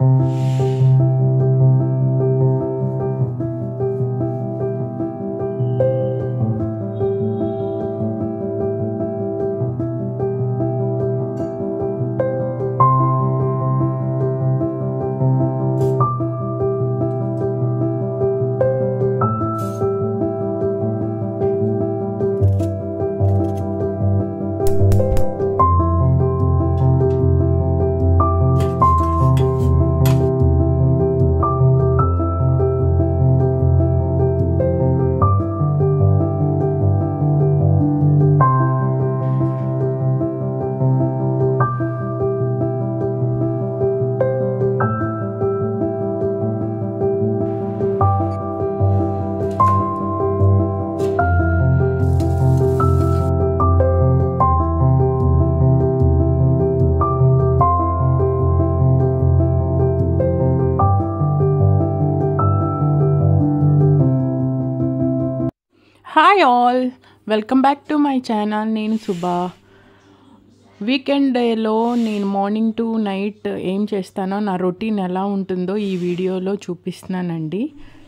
hi all welcome back to my channel నేను Subha weekend డేలో నేను మార్నింగ్ టు నైట్ ఏం చేస్తానో నా రొటీన్ ఎలా ఉంటుందో ఈ వీడియోలో చూపిస్తున్నానండి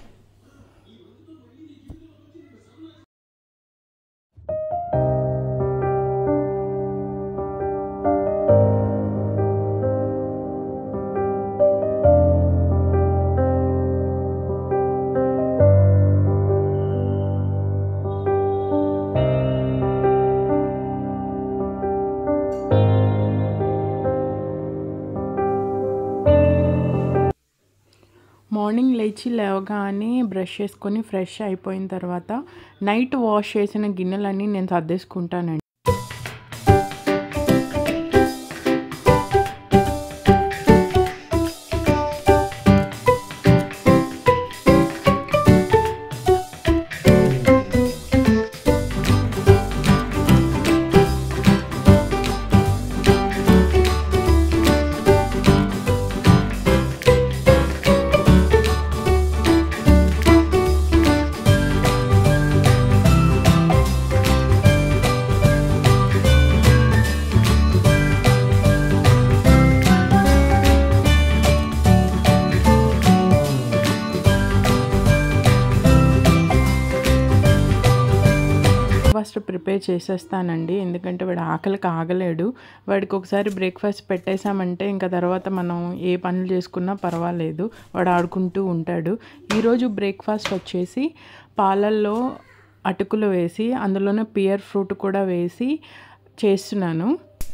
మార్నింగ్ లేచి లేవగానే బ్రష్ చేసుకొని ఫ్రెష్ అయిపోయిన తర్వాత నైట్ వాష్ చేసిన గిన్నెలన్నీ నేను సర్దేసుకుంటానండి బ్రేక్ఫాస్ట్ ప్రిపేర్ చేసేస్తానండి ఎందుకంటే వాడు ఆకలికి ఆగలేడు వాడికి ఒకసారి బ్రేక్ఫాస్ట్ పెట్టేశామంటే ఇంకా తర్వాత మనం ఏ పనులు చేసుకున్నా పర్వాలేదు వాడు ఆడుకుంటూ ఉంటాడు ఈరోజు బ్రేక్ఫాస్ట్ వచ్చేసి పాలల్లో అటుకులు వేసి అందులోనే పియర్ ఫ్రూట్ కూడా వేసి చేస్తున్నాను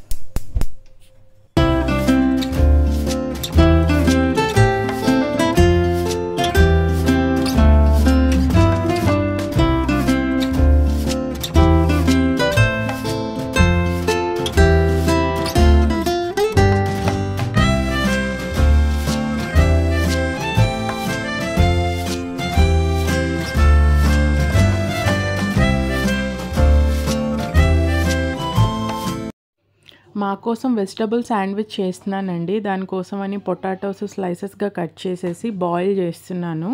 మా కోసం వెజిటబుల్ శాండ్విచ్ చేస్తున్నానండి దానికోసం అని పొటాటోస్ స్లైసెస్గా కట్ చేసేసి బాయిల్ చేస్తున్నాను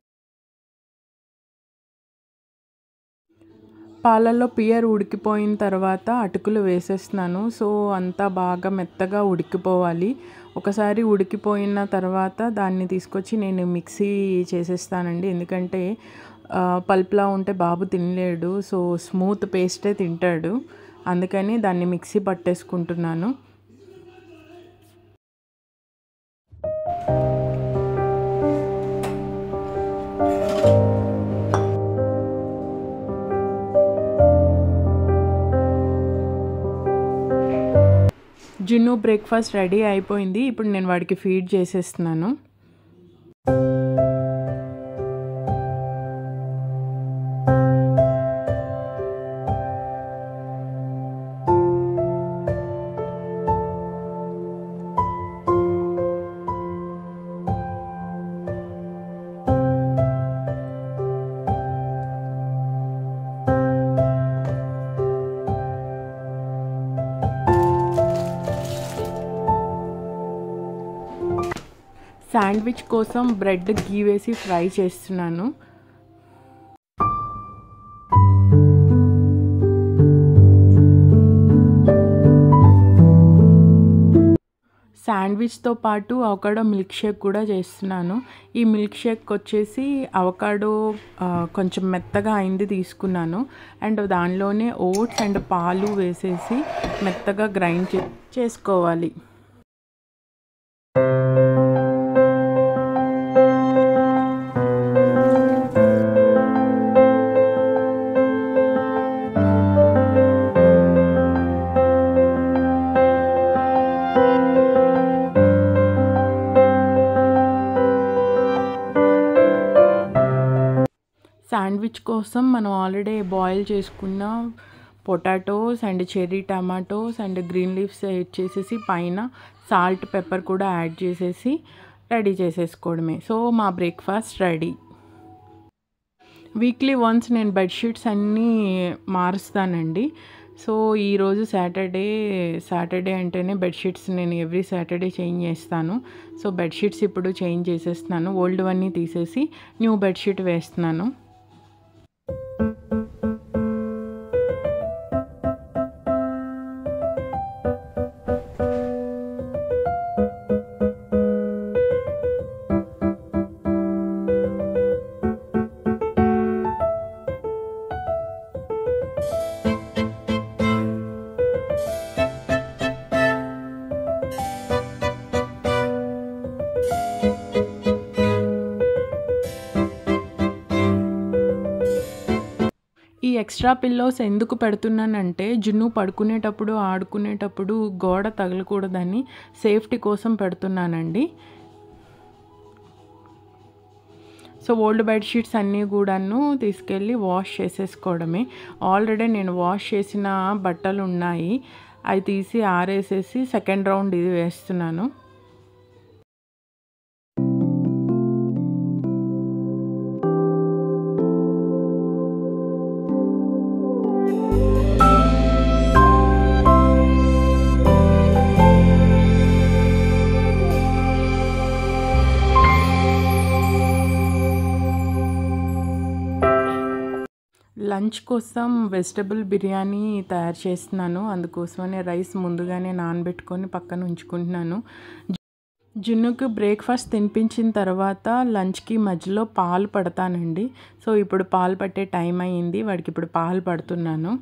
పాలల్లో పియర్ ఉడికిపోయిన తర్వాత అటుకులు వేసేస్తున్నాను సో అంతా బాగా మెత్తగా ఉడికిపోవాలి ఒకసారి ఉడికిపోయిన తర్వాత దాన్ని తీసుకొచ్చి నేను మిక్సీ చేసేస్తానండి ఎందుకంటే పల్ప్లా ఉంటే బాబు తినలేడు సో స్మూత్ పేస్టే తింటాడు అందుకని దాన్ని మిక్సీ పట్టేసుకుంటున్నాను జున్ను బ్రేక్ఫాస్ట్ రెడీ అయిపోయింది ఇప్పుడు నేను వాడికి ఫీడ్ చేసేస్తున్నాను శాండ్విచ్ కోసం బ్రెడ్ గీ వేసి ఫ్రై చేస్తున్నాను శాండ్విచ్తో పాటు అవకాడో మిల్క్ షేక్ కూడా చేస్తున్నాను ఈ మిల్క్ షేక్ వచ్చేసి అవకాడో ఆ, కొంచెం మెత్తగా అయింది తీసుకున్నాను అండ్ దానిలోనే ఓట్స్ అండ్ పాలు వేసేసి మెత్తగా గ్రైండ్ చే చేసుకోవాలి శాండ్విచ్ కోసం మనం ఆల్రెడీ బాయిల్ చేసుకున్న potatoes and cherry tomatoes and green leaves add చేసేసి పైన సాల్ట్ పెప్పర్ కూడా యాడ్ చేసేసి రెడీ చేసేసుకోవడమే సో మా బ్రేక్ఫాస్ట్ రెడీ వీక్లీ వన్స్ నేను బెడ్షీట్స్ అన్నీ మారుస్తానండి సో ఈరోజు సాటర్డే సాటర్డే అంటేనే బెడ్షీట్స్ నేను ఎవ్రీ సాటర్డే చేంజ్ చేస్తాను సో బెడ్షీట్స్ ఇప్పుడు చేంజ్ చేసేస్తున్నాను ఓల్డ్ అన్నీ తీసేసి న్యూ బెడ్షీట్ వేస్తున్నాను ఈ ఎక్స్ట్రా పిల్లోస్ ఎందుకు పెడుతున్నానంటే జున్ను పడుకునేటప్పుడు ఆడుకునేటప్పుడు గోడ తగలకూడదని సేఫ్టీ కోసం పెడుతున్నానండి సో ఓల్డ్ బెడ్షీట్స్ అన్నీ కూడాను తీసుకెళ్ళి వాష్ చేసేసుకోవడమే ఆల్రెడీ నేను వాష్ చేసిన బట్టలు ఉన్నాయి అవి తీసి ఆరేసేసి సెకండ్ రౌండ్ ఇది వేస్తున్నాను లంచ్ కోసం వెజిటబుల్ బిర్యానీ తయారు చేస్తున్నాను అందుకోసమనే రైస్ ముందుగానే నానబెట్టుకొని పక్కన ఉంచుకుంటున్నాను జున్నుకు బ్రేక్ఫాస్ట్ తినిపించిన తర్వాత లంచ్కి మధ్యలో పాలు పడతానండి సో ఇప్పుడు పాలు పట్టే టైం అయ్యింది వాడికి ఇప్పుడు పాలు పడుతున్నాను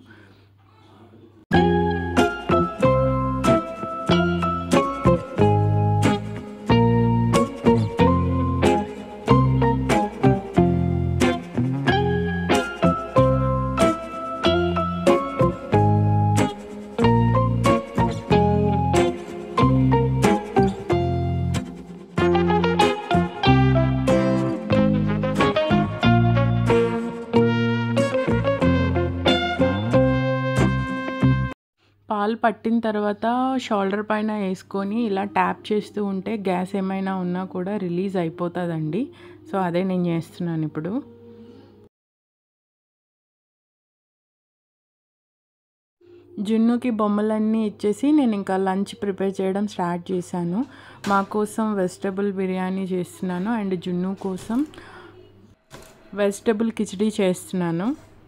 పాలు పట్టిన తర్వాత షోల్డర్ పైన వేసుకొని ఇలా ట్యాప్ చేస్తూ ఉంటే గ్యాస్ ఏమైనా ఉన్నా కూడా రిలీజ్ అయిపోతుందండి సో అదే నేను చేస్తున్నాను ఇప్పుడు జున్నుకి బొమ్మలన్నీ ఇచ్చేసి నేను ఇంకా లంచ్ ప్రిపేర్ చేయడం స్టార్ట్ చేశాను మా కోసం వెజిటబుల్ బిర్యానీ చేస్తున్నాను అండ్ జున్ను కోసం వెజిటబుల్ కిచడీ చేస్తున్నాను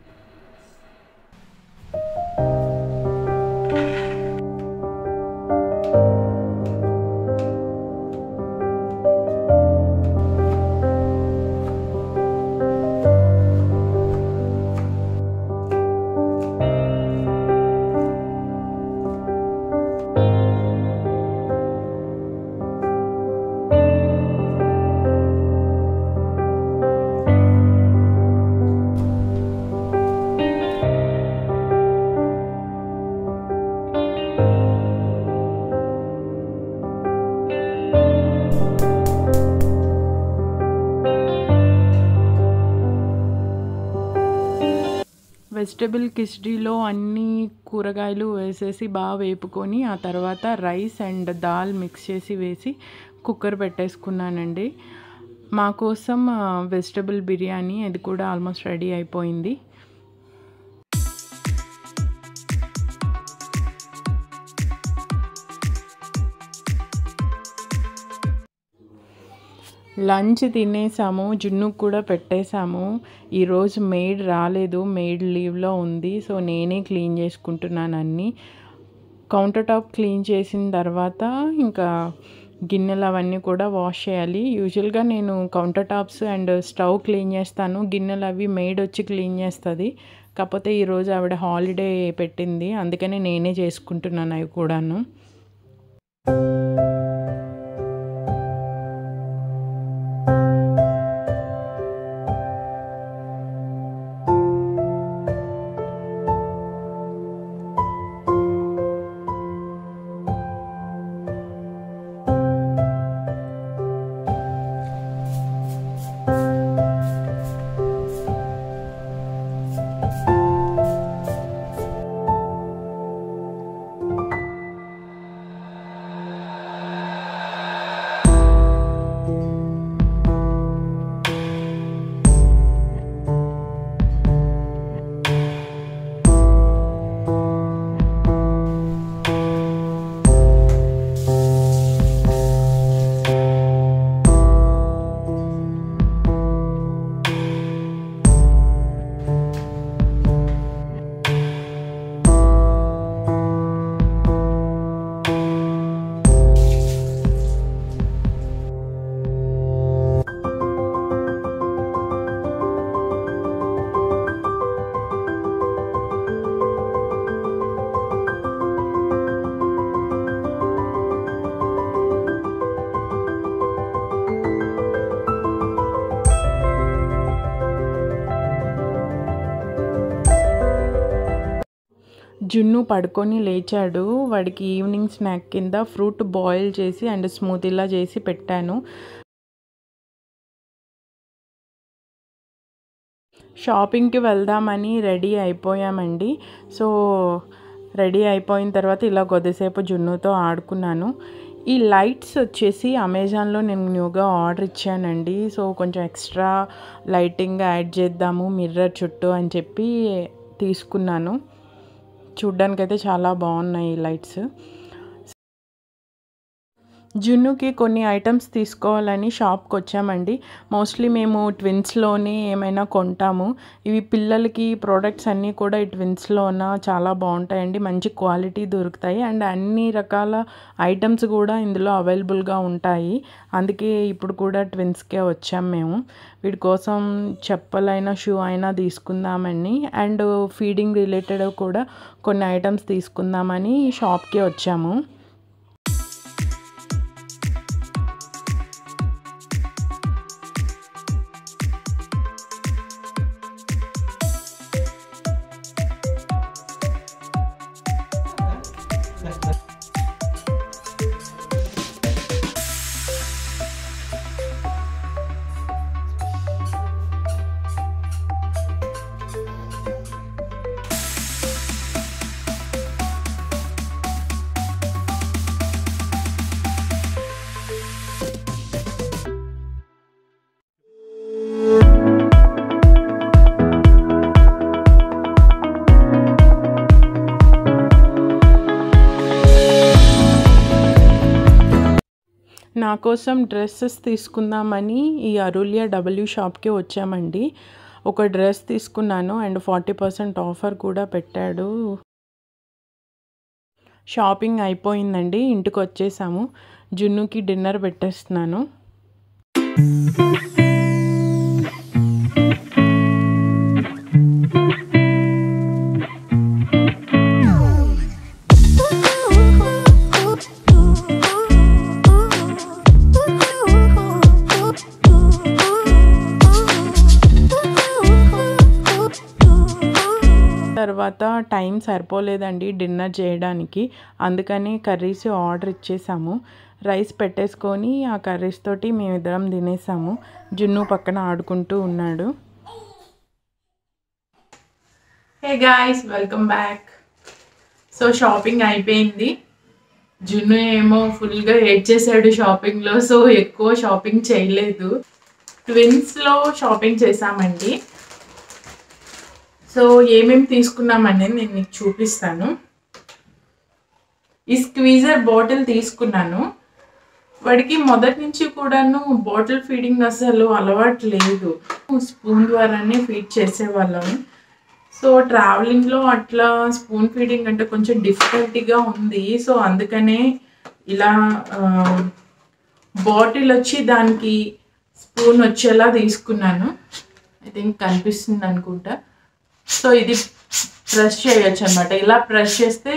వెజిటబుల్ కిచడీలో అన్ని కూరగాయలు వేసేసి బాగా వేపుకొని ఆ తర్వాత రైస్ అండ్ దాల్ మిక్స్ చేసి వేసి కుక్కర్ పెట్టేసుకున్నానండి మా కోసం వెజిటబుల్ బిర్యానీ అది కూడా ఆల్మోస్ట్ రెడీ అయిపోయింది లంచ్ తినేసాము జున్నుకు కూడా పెట్టేశాము ఈరోజు మెయిడ్ రాలేదు మెయిడ్ లీవ్లో ఉంది సో నేనే క్లీన్ చేసుకుంటున్నాను అన్నీ కౌంటర్ టాప్ క్లీన్ చేసిన తర్వాత ఇంకా గిన్నెలు అవన్నీ కూడా వాష్ చేయాలి యూజువల్గా నేను counter tops and stove clean చేస్తాను గిన్నెలు అవి మెయిడ్ వచ్చి క్లీన్ చేస్తుంది కాకపోతే ఈరోజు ఆవిడ హాలిడే పెట్టింది అందుకని నేనే చేసుకుంటున్నాను అవి కూడాను జున్ను పడుకొని లేచాడు వాడికి ఈవినింగ్ స్నాక్ కింద ఫ్రూట్ బాయిల్ చేసి అండ్ స్మూతీలా చేసి పెట్టాను షాపింగ్కి వెళ్దామని రెడీ అయిపోయామండి సో రెడీ అయిపోయిన తర్వాత ఇలా కొద్దిసేపు జున్నుతో ఆడుకున్నాను ఈ లైట్స్ వచ్చేసి అమెజాన్లో నేను న్యూగా ఆర్డర్ ఇచ్చానండి సో కొంచెం ఎక్స్ట్రా లైటింగ్ యాడ్ చేద్దాము మిర్రర్ చుట్టూ అని చెప్పి తీసుకున్నాను చూడ్డానికైతే చాలా బాగున్నాయి ఈ లైట్స్ జున్నుకి కొన్ని ఐటమ్స్ తీసుకోవాలని షాప్కి వచ్చామండి మోస్ట్లీ మేము ట్విన్స్లోనే ఏమైనా కొంటాము ఇవి పిల్లలకి ప్రోడక్ట్స్ అన్నీ కూడా ఈ ట్విన్స్లోన చాలా బాగుంటాయండి మంచి క్వాలిటీ దొరుకుతాయి అండ్ అన్ని రకాల ఐటమ్స్ కూడా ఇందులో అవైలబుల్గా ఉంటాయి అందుకే ఇప్పుడు కూడా ట్విన్స్కే వచ్చాం మేము వీడి కోసం చెప్పలైనా షూ అయినా తీసుకుందామని అండ్ ఫీడింగ్ రిలేటెడ్ కూడా కొన్ని ఐటమ్స్ తీసుకుందామని షాప్కి వచ్చాము నా కోసం డ్రెస్సెస్ తీసుకుందామని ఈ అరులియా డబ్ల్యూ షాప్కి వచ్చామండి ఒక డ్రెస్ తీసుకున్నాను అండ్ ఫార్టీ పర్సెంట్ ఆఫర్ కూడా పెట్టాడు షాపింగ్ అయిపోయిందండి ఇంటికి వచ్చేసాము జున్నుకి డిన్నర్ పెట్టేస్తున్నాను తర్వాత టైం సరిపోలేదండి డిన్నర్ చేయడానికి అందుకని కర్రీస్ ఆర్డర్ ఇచ్చేసాము రైస్ పెట్టేసుకొని ఆ కర్రీస్ తోటి మేమిద్దరం తినేసాము జున్ను పక్కన ఆడుకుంటూ ఉన్నాడు hey guys welcome back so shopping అయిపోయింది జున్ను ఏమో ఫుల్గా ఎడ్ చేశాడు షాపింగ్లో సో ఎక్కువ షాపింగ్ చేయలేదు ట్విన్స్లో షాపింగ్ చేసామండి సో ఏమేమి తీసుకున్నామనేది నేను మీకు చూపిస్తాను ఈ స్క్వీజర్ బాటిల్ తీసుకున్నాను వాడికి మొదటి నుంచి కూడాను బాటిల్ ఫీడింగ్ అసలు అలవాటు లేదు స్పూన్ ద్వారానే ఫీడ్ చేసేవాళ్ళం సో ట్రావెలింగ్లో అట్లా స్పూన్ ఫీడింగ్ అంటే కొంచెం డిఫికల్టీగా ఉంది సో అందుకనే ఇలా బాటిల్ వచ్చి దానికి స్పూన్ వచ్చేలా తీసుకున్నాను ఐ థింక్ కనిపిస్తుంది అనుకుంటా సో ఇది ప్రెస్ చేయొచ్చు అనమాట ఇలా ప్రెస్ చేస్తే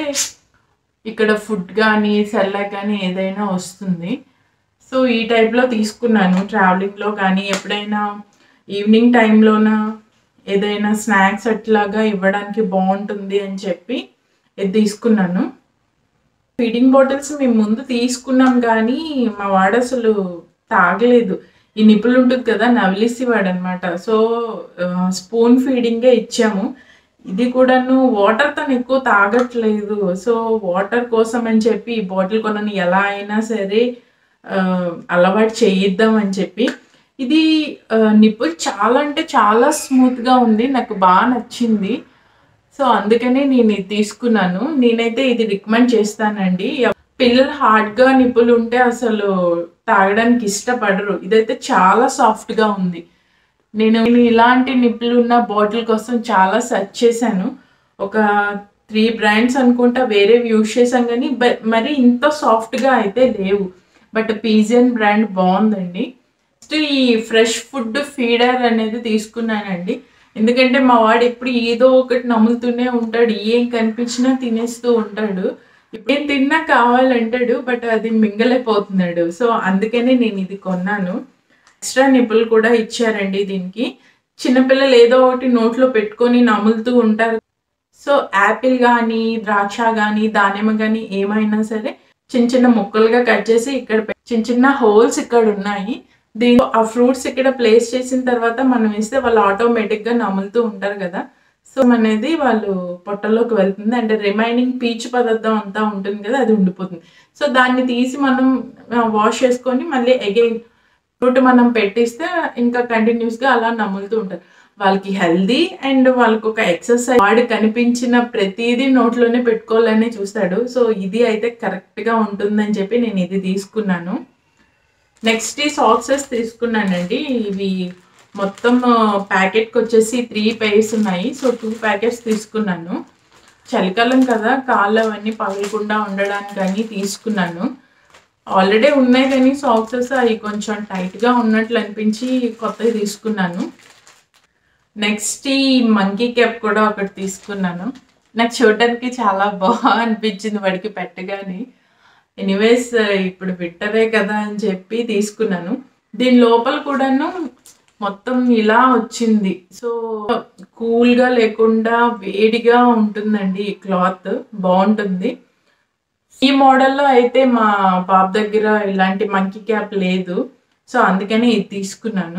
ఇక్కడ ఫుడ్ కానీ సెల్లా కానీ ఏదైనా వస్తుంది సో ఈ టైప్లో తీసుకున్నాను ట్రావెలింగ్లో కానీ ఎప్పుడైనా ఈవినింగ్ టైంలోన ఏదైనా స్నాక్స్ అట్లాగా ఇవ్వడానికి బాగుంటుంది అని చెప్పి ఇది తీసుకున్నాను ఫీడింగ్ బాటిల్స్ మేము ముందు తీసుకున్నాం కానీ మా వాడు అసలు తాగలేదు ఈ నిప్పులు ఉంటుంది కదా నవిలిసి వాడు అనమాట సో స్పూన్ ఫీడింగే ఇచ్చాము ఇది కూడాను వాటర్ తను ఎక్కువ తాగట్లేదు సో వాటర్ కోసం అని చెప్పి ఈ బాటిల్ కొనని ఎలా అయినా సరే ఆ, అలవాటు చేయిద్దాం అని చెప్పి ఇది ఆ, నిప్పులు చాలా అంటే చాలా స్మూత్గా ఉంది నాకు బాగా నచ్చింది సో అందుకనే నేను ఇది తీసుకున్నాను నేనైతే ఇది రికమెండ్ చేస్తానండి ఎవ- పిల్లలు హార్డ్గా నిప్పులు ఉంటే అసలు తాగడానికి ఇష్టపడరు ఇదైతే చాలా సాఫ్ట్గా ఉంది నేను నేను ఇలాంటి నిప్పులు ఉన్న బాటిల్ కోసం చాలా సెర్చ్ చేశాను ఒక త్రీ బ్రాండ్స్ అనుకుంటా వేరేవి యూజ్ చేశాం కానీ బ- మరి ఇంత సాఫ్ట్గా అయితే లేవు బట్ పీజియన్ బ్రాండ్ బాగుందండి నెక్స్ట్ ఈ ఫ్రెష్ ఫుడ్ ఫీడర్ అనేది తీసుకున్నానండి ఎందుకంటే మా వాడు ఎప్పుడు ఏదో ఒకటి నములుతూనే ఉంటాడు ఏం కనిపించినా తినేస్తూ ఉంటాడు ఇప్పుడు ఏం తిన్నా కావాలంటాడు బట్ అది మింగలేకపోతున్నాడు సో అందుకనే నేను ఇది కొన్నాను ఎక్స్ట్రా నిప్పులు కూడా ఇచ్చారండి దీనికి చిన్నపిల్లలు ఏదో ఒకటి నోట్లో పెట్టుకొని నములుతూ ఉంటారు సో యాపిల్ కానీ ద్రాక్ష కానీ దానిమ్మ కానీ ఏమైనా సరే చిన్న చిన్న ముక్కలుగా కట్ చేసి ఇక్కడ పె- చిన్న చిన్న హోల్స్ ఇక్కడ ఉన్నాయి దీంట్లో ఆ ఫ్రూట్స్ ఇక్కడ ప్లేస్ చేసిన తర్వాత మనం వేస్తే వాళ్ళు ఆటోమేటిక్గా నములుతూ ఉంటారు కదా సో అనేది వాళ్ళు పొట్టలోకి వెళ్తుంది అంటే రిమైనింగ్ పీచు పదార్థం అంతా ఉంటుంది కదా అది ఉండిపోతుంది సో దాన్ని తీసి మనం వాష్ చేసుకొని మళ్ళీ అగైన్ ఫ్రూట్ మనం పెట్టిస్తే ఇంకా కంటిన్యూస్గా అలా నములుతూ ఉంటారు వాళ్ళకి హెల్దీ అండ్ వాళ్ళకి ఒక ఎక్సర్సైజ్ వాడు కనిపించిన ప్రతిదీ నోట్లోనే పెట్టుకోవాలని చూస్తాడు సో ఇది అయితే కరెక్ట్గా ఉంటుందని చెప్పి నేను ఇది తీసుకున్నాను నెక్స్ట్ ఈ సాక్సెస్ తీసుకున్నానండి ఇవి మొత్తం ప్యాకెట్కి వచ్చేసి త్రీ పేర్స్ ఉన్నాయి సో టూ ప్యాకెట్స్ తీసుకున్నాను చలికాలం కదా కాళ్ళు అవన్నీ పగలకుండా ఉండడానికి అని తీసుకున్నాను ఆల్రెడీ ఉన్నాయి కానీ సాక్సెస్ అవి కొంచెం టైట్గా ఉన్నట్లు అనిపించి కొత్తవి తీసుకున్నాను నెక్స్ట్ ఈ మంకీ క్యాప్ కూడా ఒకటి తీసుకున్నాను నాకు చూడడానికి చాలా బాగా అనిపించింది వాడికి పెట్టగానే ఎనీవేస్ ఇప్పుడు వింటరే కదా అని చెప్పి తీసుకున్నాను దీని లోపల కూడాను మొత్తం ఇలా వచ్చింది సో కూల్గా లేకుండా వేడిగా ఉంటుందండి ఈ క్లాత్ బాగుంటుంది ఈ మోడల్లో అయితే మా బాబు దగ్గర ఇలాంటి మంకీ క్యాప్ లేదు సో అందుకని ఇది తీసుకున్నాను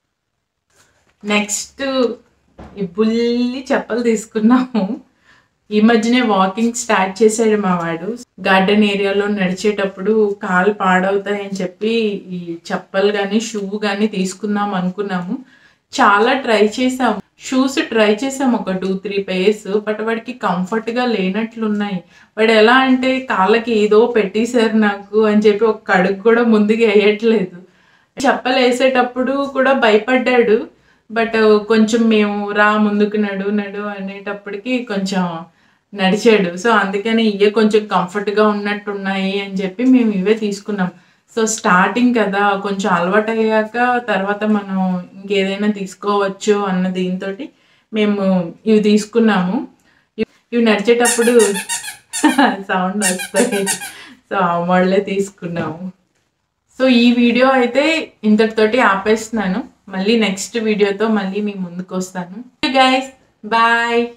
నెక్స్ట్ ఈ బుల్లి చెప్పలు తీసుకున్నాము ఈ మధ్యనే వాకింగ్ స్టార్ట్ చేశాడు మా వాడు గార్డెన్ ఏరియాలో నడిచేటప్పుడు కాలు పాడవుతాయని చెప్పి ఈ చెప్పలు కానీ షూ కానీ తీసుకుందాం అనుకున్నాము చాలా ట్రై చేసాము షూస్ ట్రై చేసాం ఒక టూ త్రీ పేర్స్ బట్ వాడికి కంఫర్ట్గా లేనట్లున్నాయి వాడు ఎలా అంటే కాళ్ళకి ఏదో పెట్టేశారు నాకు అని చెప్పి ఒక కడుగు కూడా ముందుకు వేయట్లేదు చెప్పలు వేసేటప్పుడు కూడా భయపడ్డాడు బట్ కొంచెం మేము రా ముందుకు నడు నడు అనేటప్పటికి కొంచెం నడిచాడు సో అందుకని ఇవే కొంచెం కంఫర్ట్గా ఉన్నట్టున్నాయి అని చెప్పి మేము ఇవే తీసుకున్నాం సో స్టార్టింగ్ కదా కొంచెం అలవాటు అయ్యాక తర్వాత మనం ఇంకేదైనా తీసుకోవచ్చు అన్న దీంతో మేము ఇవి తీసుకున్నాము ఇవి- ఇవి నడిచేటప్పుడు సౌండ్ వస్తాయి సో ఆ మోడలే తీసుకున్నాము సో ఈ వీడియో అయితే ఇంతటితోటి ఆపేస్తున్నాను మళ్ళీ నెక్స్ట్ వీడియోతో మళ్ళీ మీ ముందుకు వస్తాను గైస్ బాయ్